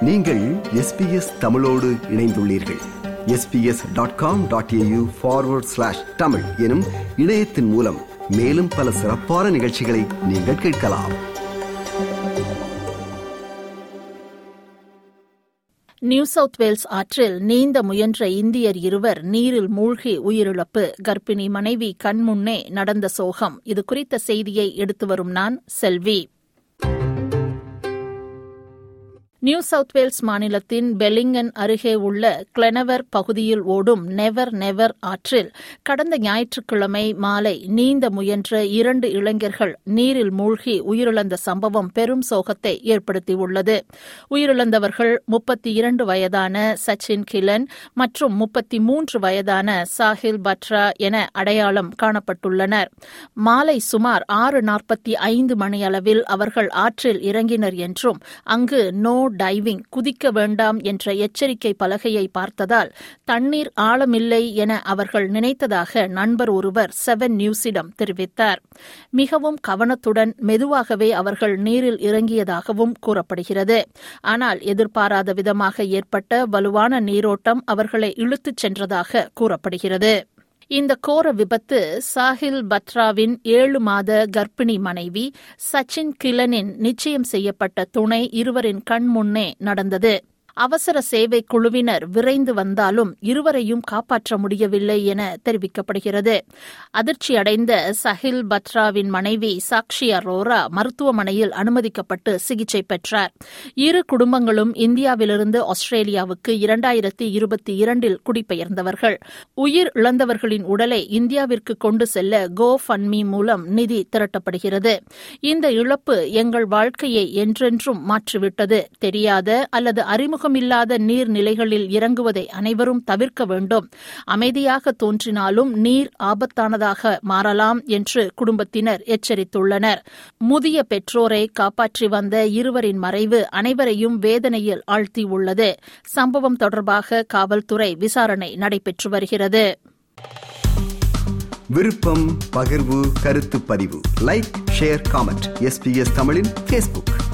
நீங்கள் எஸ்பிஎஸ் தமிழோடு இணைந்துள்ளீர்கள் SBS dot com dot AU forward slash Tamil எனும் இணையத்தின் மூலம் மேலும் பல சிறப்பான நிகழ்ச்சிகளை நீங்கள் கேட்கலாம் நியூ சவுத் வேல்ஸ் ஆற்றில் நீந்த முயன்ற இந்தியர் இருவர் நீரில் மூழ்கி உயிரிழப்பு கர்ப்பிணி மனைவி கண்முன்னே நடந்த சோகம் இது குறித்த செய்தியை எடுத்து வரும் நான் செல்வி நியூ சவுத் வேல்ஸ் மாநிலத்தின் பெலிங்கன் அருகே உள்ள கிளெனவர் பகுதியில் ஓடும் நெவர் நெவர் ஆற்றில் கடந்த ஞாயிற்றுக்கிழமை மாலை நீந்த முயன்ற இரண்டு இளைஞர்கள் நீரில் மூழ்கி உயிரிழந்த சம்பவம் பெரும் சோகத்தை ஏற்படுத்தியுள்ளது உயிரிழந்தவர்கள் முப்பத்தி இரண்டு வயதான சச்சின் கிலன் மற்றும் முப்பத்தி மூன்று வயதான சாஹில் பட்ரா என அடையாளம் காணப்பட்டுள்ளனர் மாலை சுமார் ஆறு நாற்பத்தி ஐந்து மணியளவில் அவர்கள் ஆற்றில் இறங்கினர் என்றும் அங்கு நோ டைவிங் குதிக்க வேண்டாம் என்ற எச்சரிக்கை பலகையை பார்த்ததால் தண்ணீர் ஆழமில்லை என அவர்கள் நினைத்ததாக நண்பர் ஒருவர் செவன் நியூஸிடம் தெரிவித்தார் மிகவும் கவனத்துடன் மெதுவாகவே அவர்கள் நீரில் இறங்கியதாகவும் கூறப்படுகிறது ஆனால் எதிர்பாராத விதமாக ஏற்பட்ட வலுவான நீரோட்டம் அவர்களை இழுத்துச் சென்றதாக கூறப்படுகிறது இந்த கோர விபத்து சாஹில் பத்ராவின் ஏழு மாத கர்ப்பிணி மனைவி சச்சின் கிலனின் நிச்சயம் செய்யப்பட்ட துணை இருவரின் கண் முன்னே நடந்தது அவசர சேவை குழுவினர் விரைந்து வந்தாலும் இருவரையும் காப்பாற்ற முடியவில்லை என தெரிவிக்கப்படுகிறது அதிர்ச்சியடைந்த சஹில் பத்ராவின் மனைவி சாக்ஷி அரோரா மருத்துவமனையில் அனுமதிக்கப்பட்டு சிகிச்சை பெற்றார் இரு குடும்பங்களும் இந்தியாவிலிருந்து ஆஸ்திரேலியாவுக்கு இரண்டாயிரத்தி இருபத்தி இரண்டில் குடிபெயர்ந்தவர்கள் உயிர் இழந்தவர்களின் உடலை இந்தியாவிற்கு கொண்டு செல்ல கோ ஃபன்மி மூலம் நிதி திரட்டப்படுகிறது இந்த இழப்பு எங்கள் வாழ்க்கையை என்றென்றும் மாற்றிவிட்டது தெரியாத அல்லது அறிமுகமில்லாத நீர்நிலைகளில் இறங்குவதை அனைவரும் தவிர்க்க வேண்டும் அமைதியாக தோன்றினாலும் நீர் ஆபத்தானதாக மாறலாம் என்று குடும்பத்தினர் எச்சரித்துள்ளனர் முதிய பெற்றோரை காப்பாற்றி வந்த இருவரின் மறைவு அனைவரையும் வேதனையில் ஆழ்த்தியுள்ளது சம்பவம் தொடர்பாக காவல்துறை விசாரணை நடைபெற்று வருகிறது விருப்பம் பகிர்வு கருத்து பதிவு லைக் ஷேர் காமெண்ட் எஸ்பிஎஸ் தமிழின் ஃபேஸ்புக்